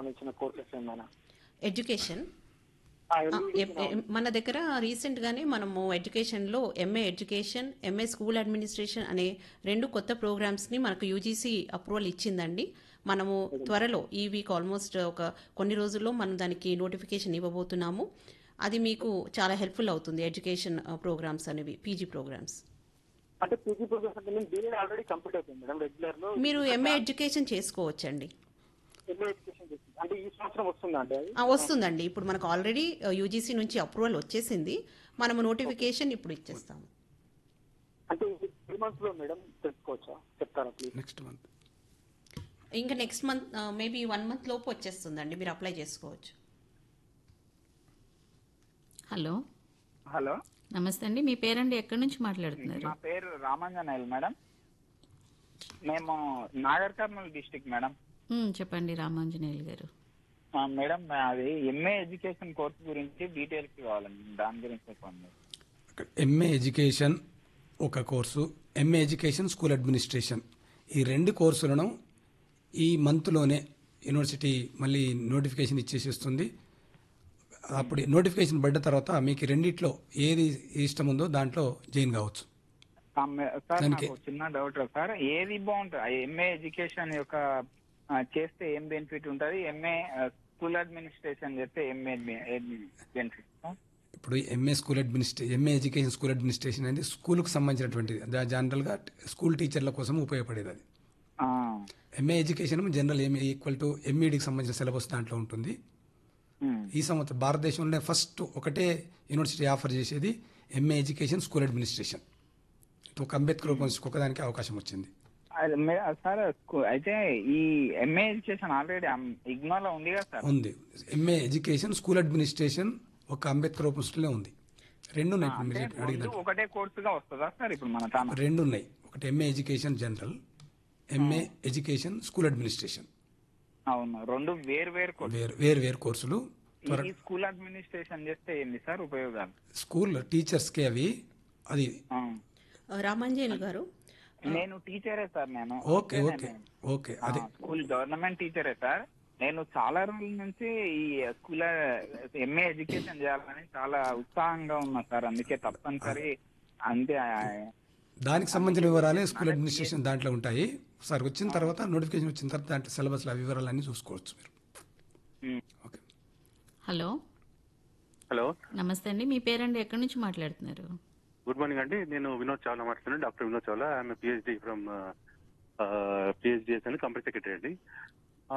సంబంధించిన కోర్సెస్ ఏమైనా ఎడ్యుకేషన్ ఆ, ఆ, MBA ఎ- ఎ- మన దగ్గర రీసెంట్ గానే మనము ఎడ్యుకేషన్ లో MA education MA school administration అనే రెండు కొత్త ప్రోగ్రామ్స్ ని మనకు యూజీసీ అప్రూవల్ ఇచ్చిందండి మనము త్వరలో ఈ వీక్ ఆల్మోస్ట్ ఒక కొన్ని రోజుల్లో మనం దానికి నోటిఫికేషన్ ఇవ్వబోతున్నాము అది మీకు చాలా హెల్ప్ఫుల్ అవుతుంది ఎడ్యుకేషన్ ప్రోగ్రామ్స్ అనేవి పీజీ ప్రోగ్రామ్స్ అంటే పీజీ ప్రోగ్రెస్ అంటే నేను బీఏ ఆల్రెడీ కంప్లీట్ అయిపోయింది మేడం రెగ్యులర్ లో మీరు ఎంఏ ఎడ్యుకేషన్ చేసుకోవచ్చండి ఎంఏ ఎడ్యుకేషన్ చేసింది అంటే ఈ సంవత్సరం వస్తుందా అంటే అది ఆ, వస్తుందండి ఇప్పుడు మనకు ఆల్రెడీ యూజీసీ నుంచి అప్రూవల్ వచ్చేసింది మనము నోటిఫికేషన్ ఇప్పుడు ఇచ్చేస్తాము అంటే త్రీ మంత్స్ లో మేడం తెలుసుకోవచ్చా చెప్తారా ప్లీజ్ నెక్స్ట్ మంత్ ఇంకా next month maybe one month లోపు వచ్చేస్తుందండి మీరు అప్లై చేసుకోవచ్చు హలో హలో నమస్తే అండి మీ పేరండి ఎక్కడి నుంచి మాట్లాడుతున్నారు నా పేరు రామాంజనేయులు మేడం మేము నాగర్ కర్నూలు డిస్టిక్ మేడం ఉమ్, చెప్పండి రామాంజనేయులు గారు ఆ, మేడం అది ఎంఏ ఎడ్యుకేషన్ కోర్స్ గురించి డీటెయిల్స్ కావాలండి దాని గురించి చెప్పండి ఎంఏ ఎడ్యుకేషన్ ఒక course MA education school administration ఈ రెండు కోర్సులను ఈ మంత్లోనే యూనివర్సిటీ మళ్ళీ నోటిఫికేషన్ ఇచ్చేసేస్తుంది అప్పుడు నోటిఫికేషన్ పడ్డ తర్వాత మీకు ఈ రెండిట్లో ఏది ఇష్టం ఉందో దాంట్లో జాయిన్ కావచ్చు ఆ, మే- సార్ దానికి- నాకు చిన్న డౌట్ సార్ ఏది బాగుంటుంది ఎంఏ ఎడ్యుకేషన్ యొక్క ఆ, చేస్తే ఏం బెనిఫిట్ ఉంటుంది ఎంఏ స్కూల్ అడ్మినిస్ట్రేషన్ చేస్తే ఎంఏ బెనిఫిట్ ఇప్పుడు ఎంఏ స్కూల్ అడ్మినిస్ట్రే ఎంఏ ఎడ్యుకేషన్ స్కూల్ అడ్మినిస్ట్రేషన్ అనేది స్కూల్కి సంబంధించినటువంటిది దా- జనరల్గా స్కూల్ టీచర్ల కోసం ఉపయోగపడేది అది MA education general MA equal to ఎంఈడికి సంబంధించిన సిలబస్ దాంట్లో ఉంటుంది ఈ సంవత్సరం భారతదేశంలోనే ఫస్ట్ ఒకటే యూనివర్సిటీ ఆఫర్ చేసేది ఎంఏ ఎడ్యుకేషన్ స్కూల్ అడ్మినిస్ట్రేషన్ ఒక అంబేద్కర్ యూనివర్సిటీకి ఒకదానికి అవకాశం వచ్చింది అది మే- సార్ స్కూ- అయితే ఈ ఎంఏ ఎడ్యుకేషన్ ఆల్రెడీ ఇగ్నోర్ లో ఉంది కదా సార్ ఉంది ఎంఏ ఎడ్యుకేషన్ స్కూల్ అడ్మినిస్ట్రేషన్ ఒక అంబేద్కర్ యూనివర్సిటీలో ఉంది రెండు ఉన్నాయి ఇప్పుడు మీరు అంటే చెప్పి- అడిగినట్టు రెండు ఒకటే కోర్సుగా వస్తుందా సార్ ఇప్పుడు మన తాను రెండు ఉన్నాయి ఒకటి MA education general MA education school administration అవును రెండు వేరు వేరు కోర్సు వేరు వేరు వేరు కోర్సులు త్వర ఈ స్కూల్ అడ్మినిస్ట్రేషన్ చేస్తే ఏంది సార్ ఉపయోగాలు స్కూల్ టీచర్స్కి అవి అది ఆ. రామాంజన్ గారు నేను టీచరే సార్ నేను ఓకే ఓకే ఓకే ఆ, అదే స్కూల్ గవర్నమెంట్ టీచరే సార్ నేను చాలా రోజుల నుంచి ఈ స్కూల్ ఎంఏ ఎడ్యుకేషన్ చేయాలని చాలా ఉత్సాహంగా ఉన్నా సార్ అందుకే తప్పనిసరి అంతే ఆ, దానికి సంబంధించిన వివరాలే స్కూల్ అడ్మినిస్ట్రేషన్ దాంట్లో ఉంటాయి సార్ వచ్చిన తర్వాత నోటిఫికేషన్ వచ్చిన తర్వాత దాంట్లో సిలబస్లో ఆ వివరాలన్నీ చూసుకోవచ్చు మీరు ఉమ్. ఓకే హలో హలో నమస్తే అండి మీ పేరండి ఎక్కడి నుంచి మాట్లాడుతున్నారు గుడ్ మార్నింగ్ అండి నేను వినోద్ చావ్లా మాట్లాడుతున్నాను doctor Vinod Chawla I am PhD from PhD అని కంపెనీ సెక్రటరీ అండి ఆ,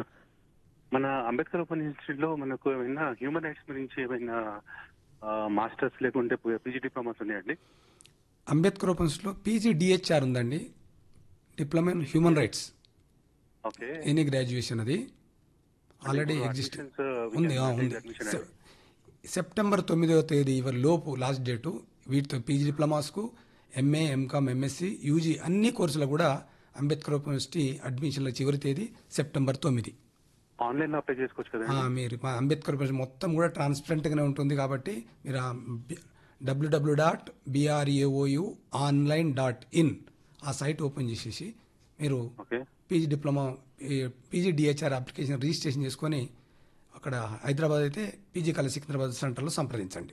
మన అంబేద్కర్ ఓపెన్ ఇన్స్టిట్యూట్ లో మనకు ఏమైనా హ్యూమన్ రైట్స్ గురించి ఏమైనా మాస్టర్స్ లేకుంటే పీజీ డిప్లొమాస్ ఉన్నాయండి అంబేద్కర్ ఓపెన్స్లో పీజీ డిహెచ్ఆర్ ఉందండి diploma in human rights okay any graduation అది ఆల్రెడీ ఇప్పుడు ఎగ్జిస్ట్ admissions, uh, we ఉంది can ఆ, take ఉంది admission సె- సెప్టెంబర్ తొమ్మిదవ తేదీ ఇవరి లోపు లాస్ట్ డేటు వీటితో పీజీ డిప్లొమాస్కు ఎంఏ ఎంకామ్ ఎంఎస్సి యూజీ అన్ని కోర్సులు కూడా అంబేద్కర్ ఓపెన్ యూనివర్సిటీ అడ్మిషన్ల చివరి తేదీ సెప్టెంబర్ తొమ్మిది ఆన్లైన్ లో అప్లై చేసుకోవచ్చు ఆ, కదండి మీరు మా అంబేద్కర్ ఓపెన్ మొత్తం కూడా ట్రాన్స్పరెంట్గానే ఉంటుంది కాబట్టి మీరు W W dot BRAOU online dot in ఆ సైట్ ఓపెన్ చేసేసి మీరు okay PG diploma PG DHR application registration చేసుకొని అక్కడ హైదరాబాద్ అయితే పీజీ కాలేజ్ సికింద్రాబాద్ సెంటర్లో సంప్రదించండి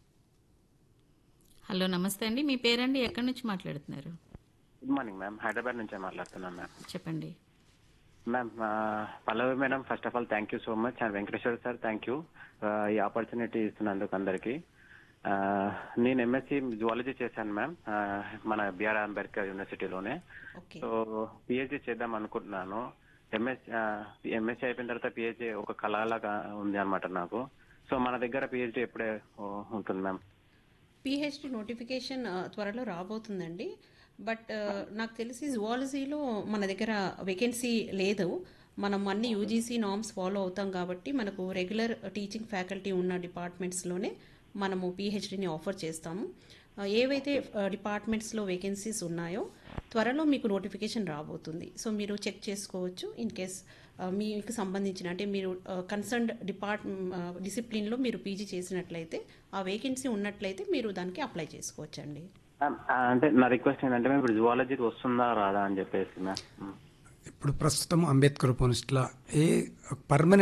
హలో నమస్తే అండి మీ పేరండి ఎక్కడి నుంచి మాట్లాడుతున్నారు గుడ్ మార్నింగ్ మ్యామ్ హైదరాబాద్ నుంచే మాట్లాడుతున్నాను మ్యామ్ చెప్పండి మ్యామ్ ఆ, Pallavi madam first of all thank you so much and Venkateswara sir thank you ఈ ఆపర్చునిటీ ఇస్తున్నందుకు అందరికీ ఆ, నేను ఎంఎస్సి జువాలజీ చేశాను మ్యామ్ ఆ, మన బిఆర్ అంబేద్కర్ యూనివర్సిటీలోనే ఓకే సో పిహెచ్డి చేద్దాం అనుకుంటున్నాను ఎంఎస్ ఎంఎస్సి అయిపోయిన తర్వాత పిహెచ్డి ఒక కళలాగా ఉంది అనమాట నాకు సో మన దగ్గర పిహెచ్డి ఎప్పుడే ఓ, ఉంటుంది మ్యామ్ పిహెచ్డి నోటిఫికేషన్ ఆ, త్వరలో రాబోతుందండి బట్ ఆ, నాకు తెలిసి జువాలజీలో మన దగ్గర వేకెన్సీ లేదు మనం అన్ని యూజీసీ నామ్స్ ఫాలో అవుతాం కాబట్టి మనకు రెగ్యులర్ టీచింగ్ ఫ్యాకల్టీ ఉన్న డిపార్ట్మెంట్స్లోనే మనము పిహెచ్డిని ఆఫర్ చేస్తాము ఆ, ఏవైతే డిపార్ట్మెంట్స్లో వేకెన్సీస్ ఉన్నాయో త్వరలో మీకు నోటిఫికేషన్ రాబోతుంది సో మీరు చెక్ చేసుకోవచ్చు ఇన్ కేస్ మీకు సంబంధించిన అంటే మీరు కన్సర్న్డ్ డిపార్ట్ డిసిప్లిన్లో మీరు పీజీ చేసినట్లయితే ఆ వేకెన్సీ ఉన్నట్లయితే మీరు దానికి అప్లై చేసుకోవచ్చండి మ్యామ్, ఆ, అంటే నా రిక్వెస్ట్ ఏంటంటే మ్యామ్ ఇప్పుడు జువాలజీకి వస్తుందా రాదా అని చెప్పేసి మ్యామ్ ఇప్పుడు ప్రస్తుతం అంబేద్కర్ యూనివర్సిటీలో ఏ పర్మనెంట్